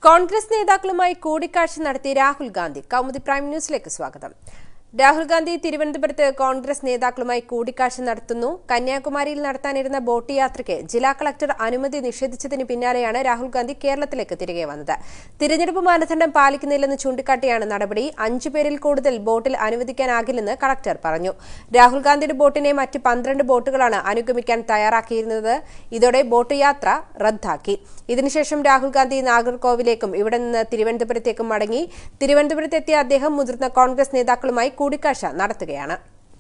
കോൺഗ്രസ് നേതാക്കളുമായി കൂടിക്കാഴ്ച നടത്തി രാഹുൽ ഗാന്ധി കൗമുദി പ്രൈം ന്യൂസിലേക്ക് സ്വാഗതം രാഹുൽ ഗാന്ധി തിരുവനന്തപുരത്ത് കോൺഗ്രസ് നേതാക്കളുമായി കൂടിക്കാഴ്ച നടത്തുന്നു കന്യാകുമാരിയിൽ നടത്താനിരുന്ന ബോട്ട് യാത്രയ്ക്ക് ജില്ലാ കളക്ടർ അനുമതി നിഷേധിച്ചതിന് പിന്നാലെയാണ് രാഹുൽ ഗാന്ധി കേരളത്തിലേക്ക് തിരികെ വന്നത് തിരഞ്ഞെടുപ്പ് മാനദണ്ഡം പാലിക്കുന്നില്ലെന്ന് ചൂണ്ടിക്കാട്ടിയാണ് നടപടി അഞ്ചു പേരിൽ കൂടുതൽ ബോട്ടിൽ അനുവദിക്കാനാകില്ലെന്ന് കളക്ടർ പറഞ്ഞു രാഹുൽ ഗാന്ധിയുടെ ബോട്ടിനെ മറ്റ് പന്ത്രണ്ട് ബോട്ടുകളാണ് അനുഗമിക്കാൻ തയ്യാറാക്കിയിരുന്നത് ഇതോടെ ബോട്ട് യാത്ര റദ്ദാക്കി ഇതിനുശേഷം രാഹുൽ ഗാന്ധി നാഗർകോവിലേക്കും ഇവിടെ നിന്ന് തിരുവനന്തപുരത്തേക്കും മടങ്ങി തിരുവനന്തപുരത്തെത്തിയ അദ്ദേഹം മുതിർന്ന കോൺഗ്രസ് നേതാക്കളുമായി കൂടിക്കാഴ്ച നടത്തുകയാണ്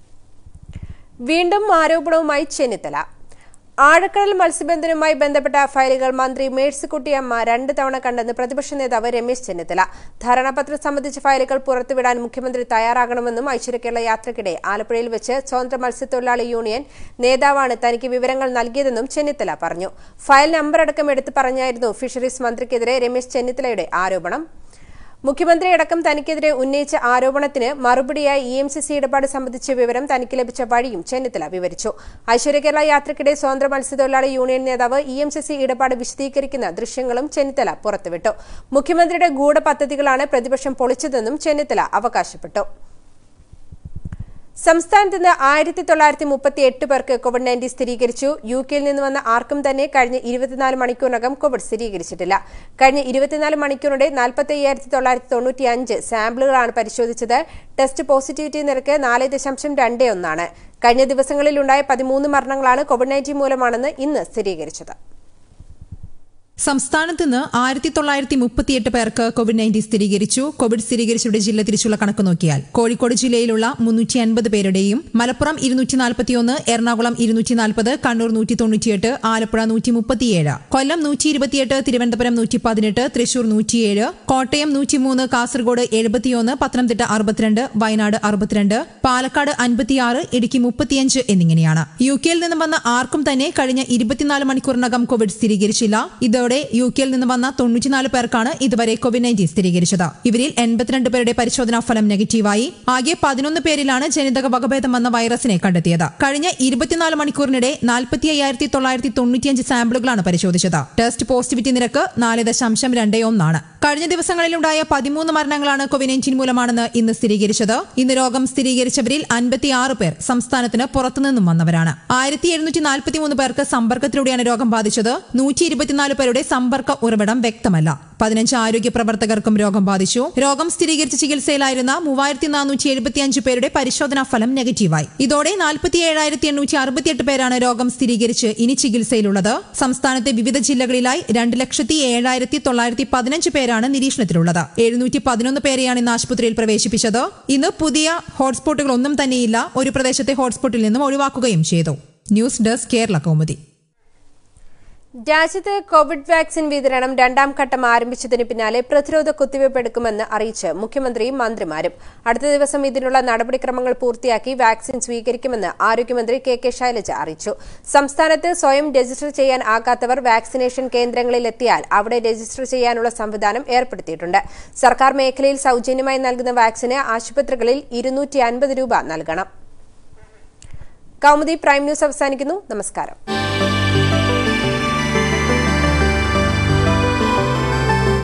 വീണ്ടും ആരോപണവുമായി ചെന്നിത്തല ആഴക്കടൽ മത്സ്യബന്ധനവുമായി ബന്ധപ്പെട്ട ഫയലുകൾ മന്ത്രി മേഴ്സിക്കുട്ടിയമ്മ രണ്ട് തവണ കണ്ടെന്ന് പ്രതിപക്ഷ നേതാവ് രമേശ് ചെന്നിത്തല ധാരണാപത്രം സംബന്ധിച്ച ഫയലുകൾ പുറത്തുവിടാൻ മുഖ്യമന്ത്രി തയ്യാറാകണമെന്നും ഐശ്വര്യകേരള യാത്രയ്ക്കിടെ ആലപ്പുഴയിൽ വെച്ച് സ്വതന്ത്ര മത്സ്യത്തൊഴിലാളി യൂണിയൻ നേതാവാണ് തനിക്ക് വിവരങ്ങൾ നൽകിയതെന്നും ചെന്നിത്തല പറഞ്ഞു ഫയൽ നമ്പർ അടക്കം എടുത്തു പറഞ്ഞായിരുന്നു ഫിഷറീസ് മന്ത്രിക്കെതിരെ രമേശ് ചെന്നിത്തലയുടെ ആരോപണം മുഖ്യമന്ത്രി അടക്കം തനിക്കെതിരെ ഉന്നയിച്ച ആരോപണത്തിന് മറുപടിയായി ഇ എം സി സി ഇടപാട് സംബന്ധിച്ച വിവരം തനിക്ക് ലഭിച്ച വഴിയും ചെന്നിത്തല വിവരിച്ചു ഐശ്വര്യ കേരള യാത്രയ്ക്കിടെ സ്വതന്ത്ര മത്സ്യത്തൊഴിലാളി യൂണിയൻ നേതാവ് ഇ എം സി സി ഇടപാട് വിശദീകരിക്കുന്ന ദൃശ്യങ്ങളും ചെന്നിത്തല പുറത്തുവിട്ടു മുഖ്യമന്ത്രിയുടെ ഗൂഢപദ്ധതികളാണ് പ്രതിപക്ഷം പൊളിച്ചതെന്നും ചെന്നിത്തല അവകാശപ്പെട്ടു സംസ്ഥാനത്ത് നിന്ന് ആയിരത്തി തൊള്ളായിരത്തി മുപ്പത്തി എട്ട് പേർക്ക് കോവിഡ് നയൻറ്റീൻ സ്ഥിരീകരിച്ചു യു കെയിൽ നിന്ന് വന്ന ആർക്കും തന്നെ കഴിഞ്ഞ ഇരുപത്തിനാല് മണിക്കൂറിനകം കോവിഡ് സ്ഥിരീകരിച്ചിട്ടില്ല കഴിഞ്ഞ ഇരുപത്തിനാല് മണിക്കൂറിന്റെ നാൽപ്പത്തി അയ്യായിരത്തി തൊള്ളായിരത്തി തൊണ്ണൂറ്റി അഞ്ച് സാമ്പിളുകളാണ് പരിശോധിച്ചത് ടെസ്റ്റ് പോസിറ്റിവിറ്റി നിരക്ക് നാല് ദശാംശം രണ്ട് ഒന്നാണ് കഴിഞ്ഞ ദിവസങ്ങളിലുണ്ടായ പതിമൂന്ന് മരണങ്ങളാണ് കോവിഡ് നയൻറ്റീൻ മൂലമാണെന്ന് ഇന്ന് സ്ഥിരീകരിച്ചത് സംസ്ഥാനത്ത് നിന്ന് ആയിരത്തി തൊള്ളായിരത്തി മുപ്പത്തിയെട്ട് പേർക്ക് കോവിഡ് നയൻറ്റീൻ സ്ഥിരീകരിച്ചു കോവിഡ് സ്ഥിരീകരിച്ചവരുടെ ജില്ല തിരിച്ചുള്ള കണക്ക് നോക്കിയാൽ കോഴിക്കോട് ജില്ലയിലുള്ള മുന്നൂറ്റി അൻപത് പേരുടെയും മലപ്പുറം ഇരുന്നൂറ്റി നാൽപ്പത്തിയൊന്ന് എറണാകുളം ഇരുന്നൂറ്റി നാൽപ്പത് കണ്ണൂർ നൂറ്റി തൊണ്ണൂറ്റിയെട്ട് ആലപ്പുഴ നൂറ്റി മുപ്പത്തിയേഴ് കൊല്ലം നൂറ്റി ഇരുപത്തിയെട്ട് തിരുവനന്തപുരം നൂറ്റി പതിനെട്ട് തൃശൂർ നൂറ്റിയേഴ് കോട്ടയം നൂറ്റിമൂന്ന് കാസർഗോഡ് എഴുപത്തിയൊന്ന് പത്തനംതിട്ട അറുപത്തിരണ്ട് വയനാട് അറുപത്തിരണ്ട് പാലക്കാട് അൻപത്തിയാറ് ഇടുക്കി മുപ്പത്തിയഞ്ച് എന്നിങ്ങനെയാണ് യു കെയിൽ നിന്ന് വന്ന ആർക്കും തന്നെ കഴിഞ്ഞ ഇരുപത്തിനാല് മണിക്കൂറിനകം കോവിഡ് സ്ഥിരീകരിച്ചില്ല ഇതോടെ യു കെയിൽ നിന്ന് വന്ന തൊണ്ണൂറ്റിനാല് പേർക്കാണ് ഇതുവരെ കോവിഡ് നയൻറ്റീൻ സ്ഥിരീകരിച്ചത് ഇവരിൽ എൺപത്തിരണ്ട് പേരുടെ പരിശോധനാ ഫലം നെഗറ്റീവായി ആകെ പതിനൊന്ന് പേരിലാണ് ജനിതക വകഭേദം വന്ന വൈറസിനെ കണ്ടെത്തിയത് കഴിഞ്ഞ ഇരുപത്തിനാല് മണിക്കൂറിനിടെ നാൽപ്പത്തി അയ്യായിരത്തി തൊള്ളായിരത്തി തൊണ്ണൂറ്റിയഞ്ച് സാമ്പിളുകളാണ് പരിശോധിച്ചത് ടെസ്റ്റ് പോസിറ്റിവിറ്റി നിരക്ക് നാല് ദശാംശം രണ്ട് ഒന്നാണ് കഴിഞ്ഞ ദിവസങ്ങളിലുണ്ടായ പതിമൂന്ന് മരണങ്ങളാണ് കോവിഡ് നയൻറ്റീൻ മൂലമാണെന്ന് ഇന്ന് സ്ഥിരീകരിച്ചത് ഇന്ന് രോഗം സ്ഥിരീകരിച്ചവരിൽ അൻപത്തിയാറ് പേർ സംസ്ഥാനത്തിന് പുറത്തുനിന്നും വന്നവരാണ് ആയിരത്തി എഴുന്നൂറ്റി നാൽപ്പത്തിമൂന്ന് പേർക്ക് സമ്പർക്കത്തിലൂടെയാണ് രോഗം ബാധിച്ചത് നൂറ്റി ഇരുപത്തിനാല് പേരുടെ സമ്പർക്ക ഉറവിടം വ്യക്തമല്ല പതിനഞ്ച് ആരോഗ്യ പ്രവർത്തകർക്കും രോഗം ബാധിച്ചു രോഗം സ്ഥിരീകരിച്ച ചികിത്സയിലായിരുന്ന മൂവായിരത്തി നാനൂറ്റി എഴുപത്തിയഞ്ച് പേരുടെ പരിശോധനാ ഫലം നെഗറ്റീവായി ഇതോടെ നാൽപ്പത്തി ഏഴായിരത്തി എണ്ണൂറ്റി അറുപത്തിയെട്ട് പേരാണ് രോഗം സ്ഥിരീകരിച്ച് ഇനി ചികിത്സയിലുള്ളത് സംസ്ഥാനത്തെ വിവിധ ജില്ലകളിലായി രണ്ട് ലക്ഷത്തി ഏഴായിരത്തി തൊള്ളായിരത്തി പതിനഞ്ച് പേരാണ് നിരീക്ഷണത്തിലുള്ളത് എഴുന്നൂറ്റി പതിനൊന്ന് പേരെയാണ് ഇന്ന് ആശുപത്രിയിൽ പ്രവേശിപ്പിച്ചത് ഇന്ന് പുതിയ ഹോട്ട്സ്പോട്ടുകളൊന്നും തന്നെയില്ല ഒരു പ്രദേശത്തെ ഹോട്ട്സ്പോട്ടിൽ നിന്നും ഒഴിവാക്കുകയും ചെയ്തു ന്യൂസ് ഡെസ്ക് കേരള കൗമുദി രാജ്യത്ത് കോവിഡ് വാക്സിൻ വിതരണം രണ്ടാം ഘട്ടം ആരംഭിച്ചതിന് പിന്നാലെ പ്രതിരോധ കുത്തിവയ്പ് എടുക്കുമെന്ന് അറിയിച്ച് മുഖ്യമന്ത്രിയും മന്ത്രിമാരും അടുത്ത ദിവസം ഇതിനുള്ള നടപടിക്രമങ്ങൾ പൂർത്തിയാക്കി വാക്സിൻ സ്വീകരിക്കുമെന്ന് ആരോഗ്യമന്ത്രി കെ കെ ശൈലജ അറിയിച്ചു സംസ്ഥാനത്ത് സ്വയം രജിസ്റ്റർ ചെയ്യാൻ ആകാത്തവർ വാക്സിനേഷൻ കേന്ദ്രങ്ങളിൽ എത്തിയാൽ അവിടെ രജിസ്റ്റർ ചെയ്യാനുള്ള സംവിധാനം ഏർപ്പെടുത്തിയിട്ടുണ്ട് സർക്കാർ മേഖലയിൽ സൌജന്യമായി നൽകുന്ന വാക്സിന് ആശുപത്രികളിൽ ഇരുന്നൂറ്റി രൂപ നൽകണം കൌമുദി പ്രൈം ന്യൂസ് അവസാനിക്കുന്നു നമസ്കാരം